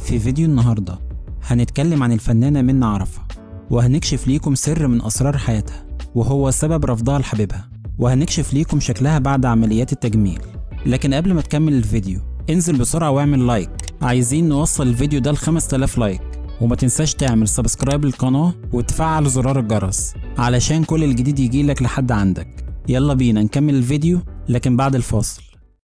في فيديو النهاردة هنتكلم عن الفنانة منى عرفة وهنكشف ليكم سر من أسرار حياتها وهو سبب رفضها لحبيبها وهنكشف ليكم شكلها بعد عمليات التجميل لكن قبل ما تكمل الفيديو انزل بسرعة واعمل لايك عايزين نوصل الفيديو ده ل 5000 لايك وما تنساش تعمل سبسكرايب للقناة وتفعل زرار الجرس علشان كل الجديد يجيلك لحد عندك يلا بينا نكمل الفيديو لكن بعد الفاصل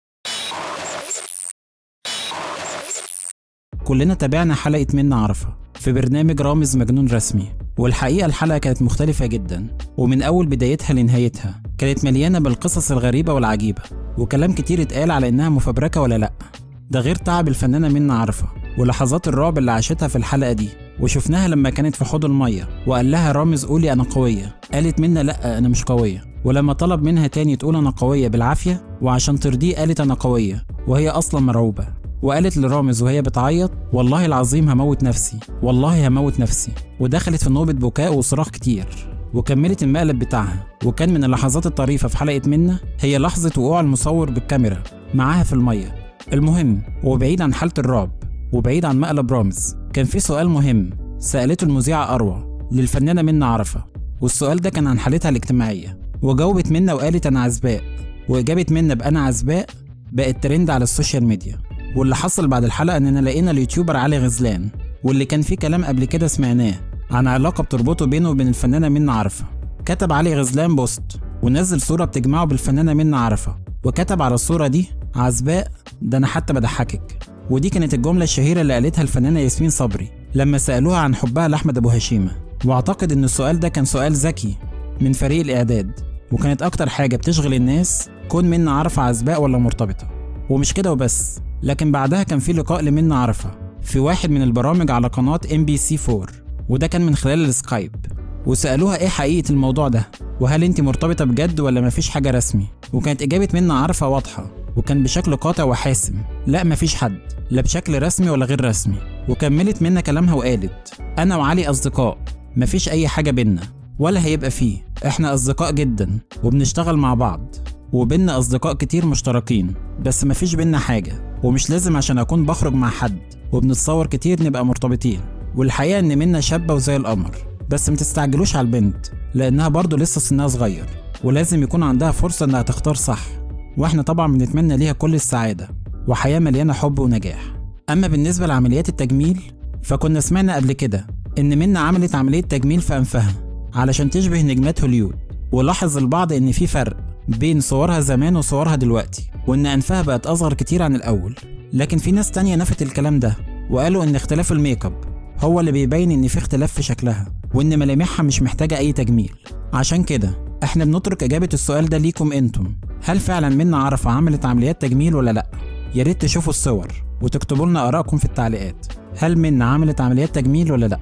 كلنا تابعنا حلقة منى عرفة في برنامج رامز مجنون رسمي والحقيقة الحلقة كانت مختلفة جدا ومن أول بدايتها لنهايتها كانت مليانة بالقصص الغريبة والعجيبة وكلام كتير اتقال على إنها مفبركة ولا لأ ده غير تعب الفنانة منى عرفة ولحظات الرعب اللي عاشتها في الحلقة دي وشفناها لما كانت في حوض المية وقال لها رامز قولي أنا قوية قالت منى لأ أنا مش قوية ولما طلب منها تاني تقول أنا قوية بالعافية وعشان ترضيه قالت أنا قوية وهي أصلا مرعوبة وقالت لرامز وهي بتعيط والله العظيم هموت نفسي والله هموت نفسي ودخلت في نوبة بكاء وصراخ كتير وكملت المقلب بتاعها وكان من اللحظات الطريفة في حلقة منا هي لحظة وقوع المصور بالكاميرا معاها في المية المهم وبعيد عن حالة الرعب وبعيد عن مقلب رامز كان في سؤال مهم سألته المذيعة أروى للفنانة منى عرفة والسؤال ده كان عن حالتها الاجتماعية وجاوبت منى وقالت أنا عزباء وإجابة منى بأنا عزباء بقت ترند على السوشيال ميديا واللي حصل بعد الحلقة إننا لقينا اليوتيوبر علي غزلان واللي كان فيه كلام قبل كده سمعناه عن علاقة بتربطه بينه وبين الفنانة منى عرفة كتب علي غزلان بوست ونزل صورة بتجمعه بالفنانة منى عرفة وكتب على الصورة دي عزباء ده أنا حتى بضحكك ودي كانت الجملة الشهيرة اللي قالتها الفنانة ياسمين صبري لما سألوها عن حبها لأحمد أبو هشيمة وأعتقد إن السؤال ده كان سؤال ذكي من فريق الإعداد وكانت أكتر حاجة بتشغل الناس كون منى عرفة عزباء ولا مرتبطة ومش كده وبس لكن بعدها كان في لقاء لمنى عرفة في واحد من البرامج على قناة ام بي سي 4 وده كان من خلال السكايب وسألوها ايه حقيقة الموضوع ده وهل انت مرتبطة بجد ولا مفيش حاجة رسمي وكانت إجابة منى عرفة واضحة وكان بشكل قاطع وحاسم لا مفيش حد لا بشكل رسمي ولا غير رسمي وكملت منى كلامها وقالت أنا وعلي أصدقاء مفيش أي حاجة بينا ولا هيبقى فيه احنا أصدقاء جدا وبنشتغل مع بعض وبينا أصدقاء كتير مشتركين بس مفيش بينا حاجة ومش لازم عشان أكون بخرج مع حد وبنتصور كتير نبقى مرتبطين والحقيقة إن منا شابة وزي القمر بس متستعجلوش على البنت لأنها برضه لسه سنها صغير ولازم يكون عندها فرصة إنها تختار صح وإحنا طبعا بنتمنى ليها كل السعادة وحياة مليانة حب ونجاح أما بالنسبة لعمليات التجميل فكنا سمعنا قبل كده إن منا عملت عملية تجميل في أنفها علشان تشبه نجمات هوليود ولاحظ البعض إن في فرق بين صورها زمان وصورها دلوقتي وإن أنفها بقت أصغر كتير عن الأول لكن في ناس تانية نفت الكلام ده وقالوا إن اختلاف الميك اب هو اللي بيبين إن في اختلاف في شكلها وإن ملامحها مش محتاجة أي تجميل عشان كده إحنا بنترك إجابة السؤال ده ليكم أنتم هل فعلا منى عرفة عملت عمليات تجميل ولا لأ؟ يا ريت تشوفوا الصور وتكتبوا لنا آرائكم في التعليقات هل منى عملت عمليات تجميل ولا لأ؟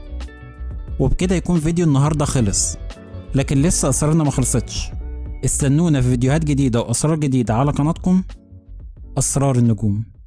وبكده يكون فيديو النهاردة خلص لكن لسه أسرارنا ما خلصتش استنونا في فيديوهات جديدة وأسرار جديدة على قناتكم أسرار النجوم